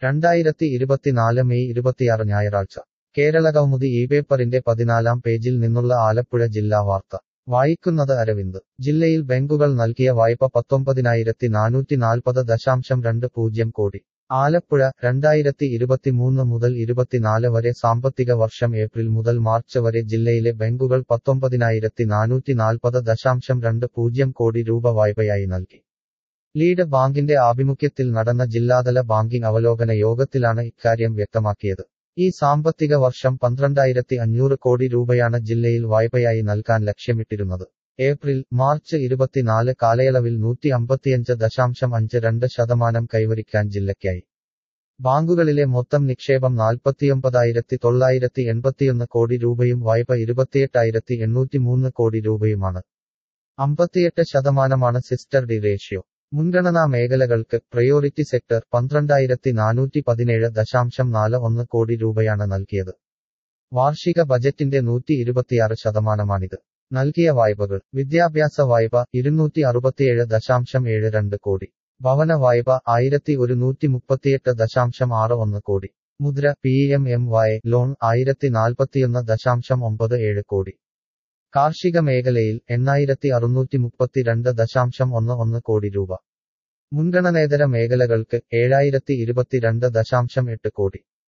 രണ്ടായിരത്തി ഇരുപത്തിനാല് മെയ് ഇരുപത്തിയാറ് ഞായറാഴ്ച കേരള കൗമുദി ഈ പേപ്പറിന്റെ പതിനാലാം പേജിൽ നിന്നുള്ള ആലപ്പുഴ ജില്ലാ വാർത്ത വായിക്കുന്നത് അരവിന്ദ് ജില്ലയിൽ ബാങ്കുകൾ നൽകിയ വായ്പ പത്തൊമ്പതിനായിരത്തി നാനൂറ്റി നാൽപ്പത് ദശാംശം രണ്ട് പൂജ്യം കോടി ആലപ്പുഴ രണ്ടായിരത്തി ഇരുപത്തിമൂന്ന് മുതൽ ഇരുപത്തിനാല് വരെ സാമ്പത്തിക വർഷം ഏപ്രിൽ മുതൽ മാർച്ച് വരെ ജില്ലയിലെ ബാങ്കുകൾ പത്തൊമ്പതിനായിരത്തി നാനൂറ്റി നാൽപ്പത് ദശാംശം രണ്ട് പൂജ്യം കോടി രൂപ വായ്പയായി നൽകി ലീഡ് ബാങ്കിന്റെ ആഭിമുഖ്യത്തിൽ നടന്ന ജില്ലാതല ബാങ്കിംഗ് അവലോകന യോഗത്തിലാണ് ഇക്കാര്യം വ്യക്തമാക്കിയത് ഈ സാമ്പത്തിക വർഷം പന്ത്രണ്ടായിരത്തി അഞ്ഞൂറ് കോടി രൂപയാണ് ജില്ലയിൽ വായ്പയായി നൽകാൻ ലക്ഷ്യമിട്ടിരുന്നത് ഏപ്രിൽ മാർച്ച് ഇരുപത്തിനാല് കാലയളവിൽ നൂറ്റി അമ്പത്തിയഞ്ച് ദശാംശം അഞ്ച് രണ്ട് ശതമാനം കൈവരിക്കാൻ ജില്ലയ്ക്കായി ബാങ്കുകളിലെ മൊത്തം നിക്ഷേപം നാൽപ്പത്തിയൊമ്പതായിരത്തി തൊള്ളായിരത്തി എൺപത്തിയൊന്ന് കോടി രൂപയും വായ്പ ഇരുപത്തിയെട്ടായിരത്തി എണ്ണൂറ്റി മൂന്ന് കോടി രൂപയുമാണ് അമ്പത്തിയെട്ട് ശതമാനമാണ് സിസ്റ്റർ ഡി റേഷ്യോ മുൻഗണനാ മേഖലകൾക്ക് പ്രയോറിറ്റി സെക്ടർ പന്ത്രണ്ടായിരത്തി നാനൂറ്റി പതിനേഴ് ദശാംശം നാല് ഒന്ന് കോടി രൂപയാണ് നൽകിയത് വാർഷിക ബജറ്റിന്റെ നൂറ്റി ഇരുപത്തിയാറ് ശതമാനമാണിത് നൽകിയ വായ്പകൾ വിദ്യാഭ്യാസ വായ്പ ഇരുന്നൂറ്റി അറുപത്തിയേഴ് ദശാംശം ഏഴ് രണ്ട് കോടി ഭവന വായ്പ ആയിരത്തി ഒരുന്നൂറ്റി മുപ്പത്തിയെട്ട് ദശാംശം ആറ് ഒന്ന് കോടി മുദ്ര പി എം എം വായ് ലോൺ ആയിരത്തി നാൽപ്പത്തിയൊന്ന് ദശാംശം ഒമ്പത് ഏഴ് കോടി കാർഷിക മേഖലയിൽ എണ്ണായിരത്തി അറുന്നൂറ്റി മുപ്പത്തിരണ്ട് ദശാംശം ഒന്ന് ഒന്ന് കോടി രൂപ മുൻഗണനേതര മേഖലകൾക്ക് ഏഴായിരത്തി ഇരുപത്തിരണ്ട് ദശാംശം എട്ട് കോടി